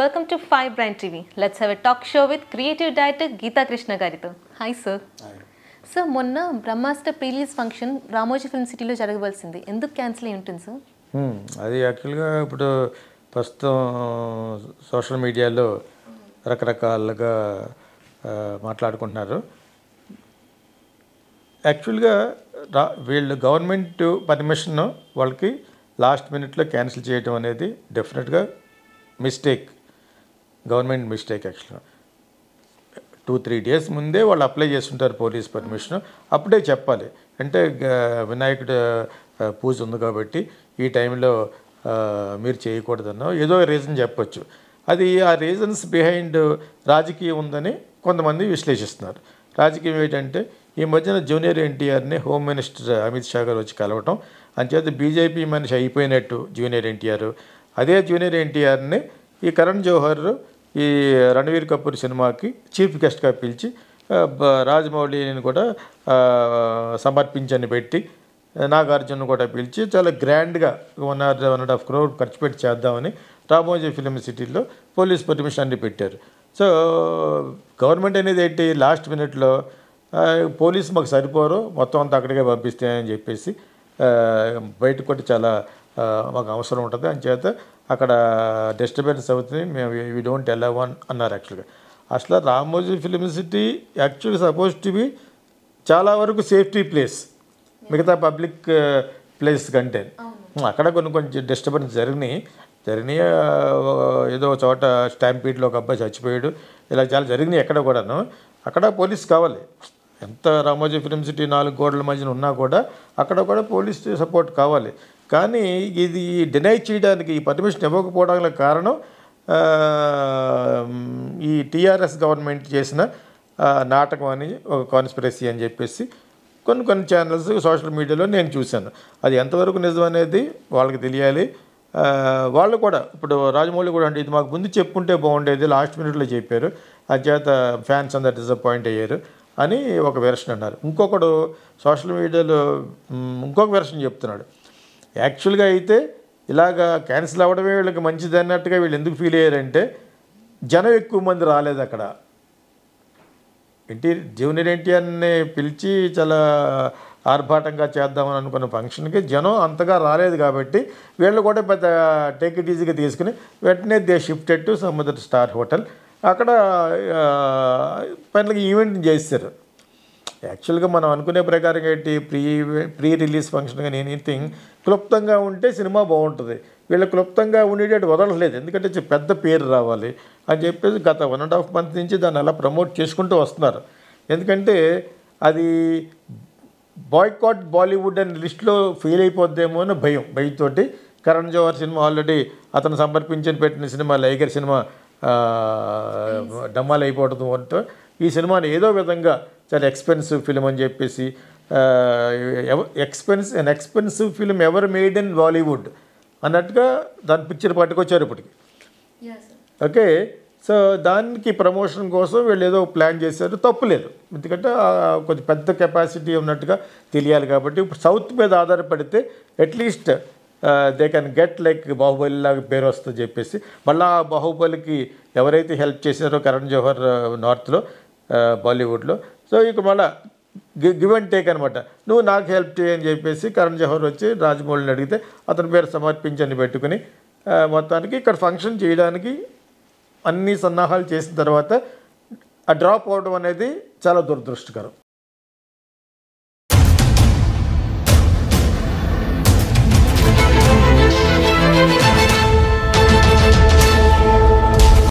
Welcome to five brain TV let's have a talk show with creative director Geetha Krishna గారితో hi sir sir మొన్న Brahmastra prerelease function Ramoji film సిటీలో జరగవలసింది ఎందుకు cancel అయి ఉంటుంది సార్ మ్మ్. అది యాక్చువల్గా ఇప్పుడు ప్రస్తుతం సోషల్ మీడియాలో రకరకాలుగా ఆ, మాట్లాడుకుంటున్నారు యాక్చువల్గా రా వీళ్ళు గవర్నమెంట్ పర్మిషన్ వాళ్ళకి లాస్ట్ మినిట్లో క్యాన్సిల్ చేయడం అనేది డెఫినెట్గా మిస్టేక్ గవర్నమెంట్ మిస్టేక్ యాక్చువల్గా టూ త్రీ డేస్ ముందే వాళ్ళు అప్లై చేస్తుంటారు పోలీస్ పర్మిషన్ అప్పుడే చెప్పాలి అంటే గ- వినాయకుడు ఆ, పూజ ఉంది కాబట్టి ఈ టైంలో ఆ, మీరు చేయకూడదన్నో ఏదో రీజన్ చెప్పొచ్చు అది ఆ రీజన్స్ బిహైండ్ రాజకీయం ఉందని కొంతమంది విశ్లేషిస్తున్నారు రాజకీయం ఏంటంటే ఈ మధ్యన జూనియర్ ఎన్టీఆర్ని హోమ్ మినిస్టర్ అమిత్ షా గారు వచ్చి కలవటం అంచేత బీజేపీ మనిషి అయిపోయినట్టు జూనియర్ ఎన్టీఆర్ అదే జూనియర్ ఎన్టీఆర్ని ఈ కరణ్ జోహర్ ఈ రణవీర్ కపూర్ సినిమాకి చీఫ్ గెస్ట్గా పిలిచి ఆ, బ- రాజమౌళిని కూడా ఆ, సమర్పించని పెట్టి నాగార్జున కూడా పిలిచి చాలా గ్రాండ్గా one or one and half crore ఖర్చు పెట్టి చేద్దామని రామోజీ ఫిలిం సిటీలో పోలీస్ పర్మిషన్ అన్ని పెట్టారు సో గవర్నమెంట్ అనేది ఏంటి లాస్ట్ మినిట్లో ఆ, పోలీసు మాకు సరిపోరు మొత్తం అంతా అక్కడికే పంపిస్తాయని చెప్పేసి ఆ, బయటకు కూడా చాలా ఆ, మాకు అవసరం ఉంటుంది అని చేత అక్కడ డిస్టర్బెన్స్ అవుతుంది మేము వీ డోంట్ అలవ్ అన్ అన్నారు యాక్చువల్గా అసలు Ramoji film city actually suppose to be చాలా వరకు సేఫ్టీ ప్లేస్ మిగతా పబ్లిక్ ప్లేస్ కంటే అక్కడ కొన్ని కొంచెం డిస్టర్బెన్స్ జరిగినాయి జరిగినాయి ఆ, ఏదో ఒక చోట స్టాంపీడ్లో ఒక అబ్బాయి చచ్చిపోయాడు ఇలా చాలా జరిగినాయి ఎక్కడ కూడాను అక్కడ పోలీస్ కావాలి ఎంత రామోజీ ఫిలిం సిటీ నాలుగు గోడల మధ్యన ఉన్నా కూడా అక్కడ కూడా పోలీస్ సపోర్ట్ కావాలి కానీ ఇది డినై చేయడానికి ఈ పర్మిషన్ ఇవ్వకపోవడానికి కారణం ఆ, ఈ టీఆర్ఎస్ గవర్నమెంట్ చేసిన ఆ, నాటకం అని ఒక కాన్స్పిరసీ అని చెప్పేసి కొన్ని కొన్ని ఛానల్స్ సోషల్ మీడియాలో నేను చూశాను అది ఎంతవరకు నిజం అనేది వాళ్ళకి తెలియాలి ఆ, వాళ్ళు కూడా ఇప్పుడు రాజమౌళి కూడా అంటే ఇది మాకు ముందు చెప్పుంటే బాగుండేది లాస్ట్ మినిట్లో చెప్పారు చేత ఫ్యాన్స్ అందరు డిసప్పాయింట్ అయ్యారు అని ఒక వెర్షన్ అన్నారు ఇంకొకడు సోషల్ మీడియాలో మ్, ఇంకొక వెర్షన్ చెప్తున్నాడు యాక్చువల్గా అయితే ఇలాగా క్యాన్సిల్ అవ్వడమే వీళ్ళకి మంచిది అన్నట్టుగా వీళ్ళు ఎందుకు ఫీల్ అయ్యారంటే జనం ఎక్కువ మంది రాలేదు అక్కడ ఎన్టీ జూనియర్ ఎన్టీఆర్ని పిలిచి చాలా ఆర్భాటంగా చేద్దామని అనుకున్న ఫంక్షన్కి జనం అంతగా రాలేదు కాబట్టి వీళ్ళు కూడా పెద్ద టేక్ ఇట్ ఈజీగా తీసుకుని వెంటనే they shifted to Samudra star hotel అక్కడ పైన ఈవెంట్ చేస్తారు యాక్చువల్గా మనం అనుకునే ప్రకారం ఏంటి ప్రీ ప్రీ రిలీజ్ ఫంక్షన్ కానీ ఎనీథింగ్ క్లుప్తంగా ఉంటే సినిమా బాగుంటుంది వీళ్ళు క్లుప్తంగా ఉండేటట్టు వదలలేదు ఎందుకంటే చి- పెద్ద పేరు రావాలి అని చెప్పేసి గత వన్ అండ్ హాఫ్ మంత్ నుంచి దాన్ని అలా ప్రమోట్ చేసుకుంటూ వస్తున్నారు ఎందుకంటే అది బాయ్కాట్ బాలీవుడ్ అనే లిస్టులో ఫెయిల్ అయిపోద్దేమో అని భయం భయంతోటి కరణ్ జోహర్ సినిమా ఆల్రెడీ అతను సమర్పించని పెట్టిన సినిమా లైగర్ సినిమా ఆ, డమ్మాలు అయిపోవడం అంటే ఈ సినిమాని ఏదో విధంగా చాలా ఎక్స్పెన్సివ్ ఫిలిం అని చెప్పేసి expense an expensive film ever made in Bollywood అన్నట్టుగా దాని పిక్చర్ పట్టుకొచ్చారు ఇప్పటికి ఓకే సో దానికి ప్రమోషన్ కోసం వీళ్ళు ఏదో ప్లాన్ చేశారు తప్పులేదు ఎందుకంటే ఆ, కొంచెం పెద్ద కెపాసిటీ ఉన్నట్టుగా తెలియాలి కాబట్టి ఇప్పుడు సౌత్ మీద ఆధారపడితే at least they can get like Baahubali లాగా పేరు వస్తుంది చెప్పేసి మళ్ళీ ఆ బాహుబలికి ఎవరైతే హెల్ప్ చేశారో కరణ్ జోహర్ నార్త్లో బాలీవుడ్లో సో ఇక మళ్ళీ గివ్ అండ్ టేక్ అనమాట నువ్వు నాకు హెల్ప్ చేయని చెప్పేసి కరణ్ జోహర్ వచ్చి రాజమౌళిని అడిగితే అతని పేరు సమర్పించని పెట్టుకుని ఆ, మొత్తానికి ఇక్కడ ఫంక్షన్ చేయడానికి అన్ని సన్నాహాలు చేసిన తర్వాత ఆ డ్రాప్ అవడం అనేది చాలా దురదృష్టకరం